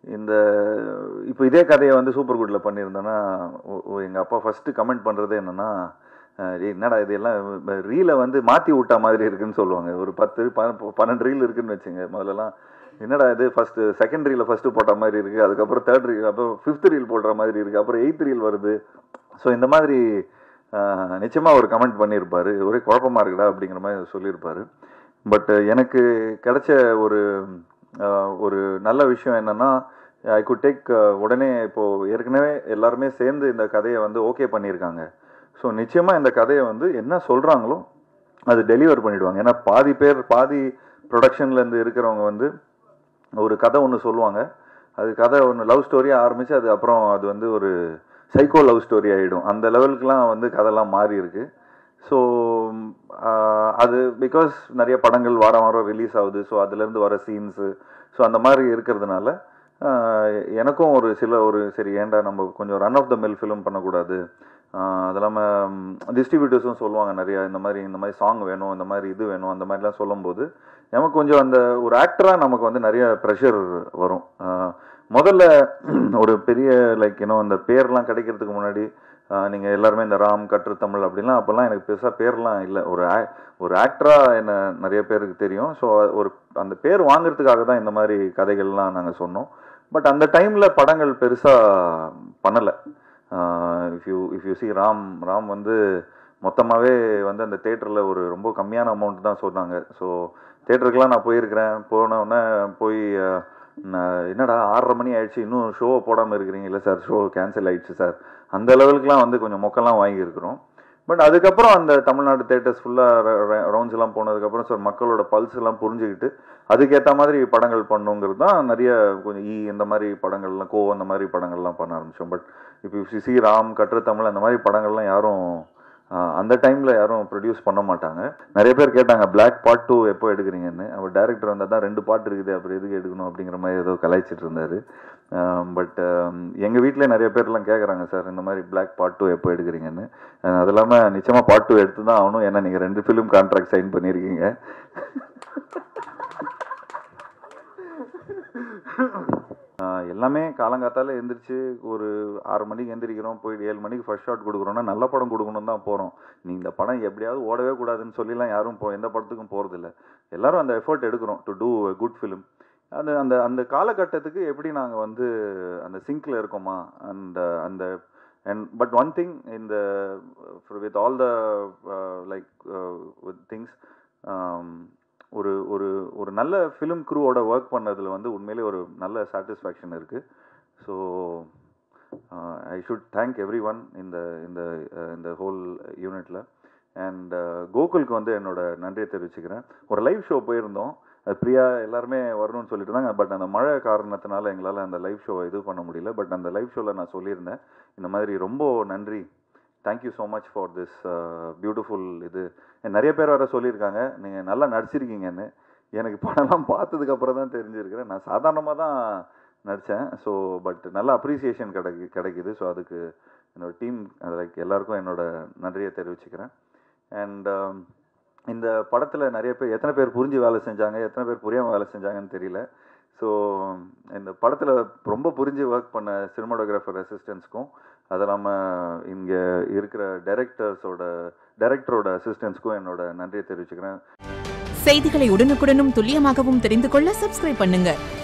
இந்த இப்போ இதே கதையை வந்து சூப்பர் குட்ல பண்ணியிருந்தேன்னா எங்கள் அப்பா ஃபஸ்ட்டு கமெண்ட் பண்ணுறது என்னென்னா என்னடா இது எல்லாம் ரீலை வந்து மாற்றி விட்டா மாதிரி இருக்குன்னு சொல்லுவாங்க ஒரு பத்து ப- பன்னெண்டு ரீல் இருக்குன்னு வச்சுங்க முதல்லலாம் என்னடா இது ஃபஸ்ட்டு செகண்ட் ரீல ஃபஸ்ட்டு போட்ட மாதிரி இருக்குது அதுக்கப்புறம் தேர்ட் ரீல் அப்புறம் ஃபிஃப்த் ரீல் போடுற மாதிரி இருக்குது அப்புறம் எயித் ரீல் வருது ஸோ இந்த மாதிரி ஆஹ், நிச்சயமா ஒரு கமெண்ட் பண்ணியிருப்பாரு ஒரே குழப்பமா இருக்குடா அப்படிங்கிற மாதிரி சொல்லியிருப்பாரு பட் எனக்கு கிடைச்ச ஒரு ஆஹ், ஒரு நல்ல விஷயம் என்னன்னா ஐ குட் டேக் உடனே இப்போ ஏற்கனவே எல்லாருமே சேர்ந்து இந்த கதையை வந்து ஓகே பண்ணியிருக்காங்க ஸோ நிச்சயமா இந்த கதையை வந்து என்ன சொல்றாங்களோ அது டெலிவர் பண்ணிடுவாங்க ஏன்னா பாதி பேர் பாதி ப்ரொடக்ஷன்ல இருந்து இருக்கிறவங்க வந்து ஒரு கதை ஒன்று சொல்லுவாங்க அது கதை ஒன்று லவ் ஸ்டோரியாக ஆரம்பிச்சு அது அப்புறம் அது வந்து ஒரு சைக்கோ லவ் ஸ்டோரி ஆகிடும் அந்த லெவலுக்குலாம் வந்து கதைலாம் மாறி இருக்கு ஸோ அது பிகாஸ் நிறைய படங்கள் வாரம் வாரம் ரிலீஸ் ஆகுது ஸோ அதுலேருந்து வர சீன்ஸு ஸோ அந்த மாதிரி இருக்கிறதுனால ஆஹ் எனக்கும் ஒரு சில ஒரு சரி ஏன்டா நம்ம கொஞ்சம் run of the mill film பண்ணக்கூடாது ஆஹ் அது இல்லாமல் டிஸ்ட்ரிபியூட்டர்ஸும் சொல்லுவாங்க நிறைய இந்த மாதிரி இந்த மாதிரி சாங் வேணும் இந்த மாதிரி இது வேணும் அந்த மாதிரிலாம் சொல்லும்போது நமக்கு கொஞ்சம் அந்த ஒரு ஆக்டராக நமக்கு வந்து நிறைய ப்ரெஷர் வரும் ஆஹ் முதல்ல ஒரு பெரிய லைக் இன்னும் அந்த பேர்லாம் கிடைக்கிறதுக்கு முன்னாடி ஆஹ் நீங்க எல்லாருமே இந்த ராம் கற்று தமிழ் அப்படிலாம் அப்போல்லாம் எனக்கு பெருசாக பேர்லாம் இல்லை ஒரு ஆ- ஒரு ஆக்டராக என்ன நிறைய பேருக்கு தெரியும் ஸோ ஒரு அந்த பேர் வாங்குறதுக்காக தான் இந்த மாதிரி கதைகள்லாம் நாங்கள் சொன்னோம் பட் அந்த டைமில் படங்கள் பெருசாக பண்ணலை if you if you see Ram Ram வந்து மொத்தமாகவே வந்து அந்த தேட்டரில் ஒரு ரொம்ப கம்மியான அமௌண்ட் தான் சொன்னாங்க ஸோ தேட்டருக்குலாம் நான் போயிருக்கிறேன் போன உடனே போய் அஹ், நான் என்னடா ஆறரை மணி ஆயிடுச்சு இன்னும் ஷோவை போடாமல் இருக்கிறீங்க இல்லை சார் ஷோ கேன்சல் ஆயிடுச்சு சார் அந்த லெவலுக்குலாம் வந்து கொஞ்சம் மொக்கெல்லாம் வாங்கியிருக்கிறோம் பட் அதுக்கப்புறம் அந்த தமிழ்நாடு தேட்டர்ஸ் ஃபுல்லாக ரவுண்ட்ஸ் எல்லாம் போனதுக்கப்புறம் சார் மக்களோட பல்ஸ் எல்லாம் புரிஞ்சுக்கிட்டு அதுக்கேற்ற மாதிரி படங்கள் பண்ணுங்கிறது தான் நிறைய கொஞ்சம் ஈ இந்த மாதிரி படங்கள்லாம் கோ அந்த மாதிரி படங்கள்லாம் பண்ண ஆரம்பிச்சோம் பட் இப்போ சி ராம் கற்று தமிழ் அந்த மாதிரி படங்கள்லாம் யாரும் ஆஹ், அந்த டைமில் யாரும் ப்ரொடியூஸ் பண்ண மாட்டாங்க நிறைய பேர் கேட்டாங்க Black பார்ட் டூ எப்போ எடுக்கிறீங்கன்னு அவர் டேரக்டர் வந்தால் தான் ரெண்டு பாட்டு இருக்குது அப்புறம் எதுக்கு எடுக்கணும் அப்படிங்கிற மாதிரி ஏதோ கலாய்ச்சிட்டு இருந்தார் பட் எங்கள் வீட்டில் நிறைய பேர்லாம் கேட்குறாங்க சார் இந்த மாதிரி Black பார்ட் டூ எப்போ எடுக்கிறீங்கன்னு அஹ், அது இல்லாமல் நிச்சயமாக பார்ட் டூ எடுத்து தான் ஆகணும் ஏன்னா நீங்கள் ரெண்டு ஃபிலிம் கான்ட்ராக்ட் சைன் பண்ணியிருக்கீங்க ஆஹ் எல்லாமே காலங்காத்தால எந்திரிச்சு ஒரு ஆறு மணிக்கு எந்திரிக்கிறோம் போயிட்டு ஏழு மணிக்கு ஃபர்ஸ்ட் ஷாட் கொடுக்குறோம்னா நல்ல படம் கொடுக்கணும் தான் போகிறோம் நீ இந்த படம் எப்படியாவது ஓடவே கூடாதுன்னு சொல்லிலாம் யாரும் போ எந்த படத்துக்கும் போகிறதில்ல எல்லாரும் அந்த எஃபர்ட் எடுக்கிறோம் டு டூ குட் ஃபிலிம் அந்த அந்த அந்த காலகட்டத்துக்கு எப்படி நாங்கள் வந்து அந்த சிங்க்ல இருக்கோமா அந்த அந்த அண்ட் பட் ஒன் திங் இந்த with all the like things ஒரு ஒரு ஒரு நல்ல ஃபிலிம் க்ரூவோட ஒர்க் பண்ணதில் வந்து உண்மையிலே ஒரு நல்ல சாட்டிஸ்ஃபேக்ஷன் இருக்குது so I should thank everyone இந்த இந்த அஹ், இந்த ஹோல் யூனிட்டில் அண்ட் கோகுலுக்கு வந்து என்னோட நன்றியை தெரிவிச்சுக்கிறேன் ஒரு லைவ் ஷோ போயிருந்தோம் அது பிரியா எல்லாருமே வரணும்னு சொல்லிட்டு இருந்தாங்க பட் அந்த மழை காரணத்தினால எங்களால் அந்த லைவ் ஷோவை இது பண்ண முடியல பட் அந்த லைவ் ஷோவில் நான் சொல்லியிருந்தேன் இந்த மாதிரி ரொம்ப நன்றி thank you so much for this beautiful இது நிறைய பேர் வர சொல்லியிருக்காங்க நீங்கள் நல்லா நடிச்சிருக்கீங்கன்னு எனக்கு படம்லாம் பார்த்ததுக்கு அப்புறம் தான் தெரிஞ்சிருக்கிறேன் நான் சாதாரணமாக தான் நடித்தேன் ஸோ பட் நல்ல அப்ரிசியேஷன் கிடைக்கு கிடைக்குது ஸோ அதுக்கு என்னோட டீம் லைக் எல்லாருக்கும் என்னோட நன்றியை தெரிவிச்சுக்கிறேன் அண்ட் இந்த படத்தில் நிறைய பேர் எத்தனை பேர் புரிஞ்சு வேலை செஞ்சாங்க எத்தனை பேர் புரியாமல் வேலை செஞ்சாங்கன்னு தெரியல ஸோ இந்த படத்தில் ரொம்ப புரிஞ்சு ஒர்க் பண்ண சினிமாடோகிராஃபர் அசிஸ்டன்ஸ்க்கும் அது இல்லாமல் இங்கே இருக்கிற டைரக்டர்ஸோட டைரக்டரோட அசிஸ்டன்ஸ்க்கும் என்னோட நன்றியை தெரிவிச்சுக்கிறேன் செய்திகளை உடனுக்குடனும் துல்லியமாகவும் தெரிந்து கொள்ள சப்ஸ்கிரைப் பண்ணுங்க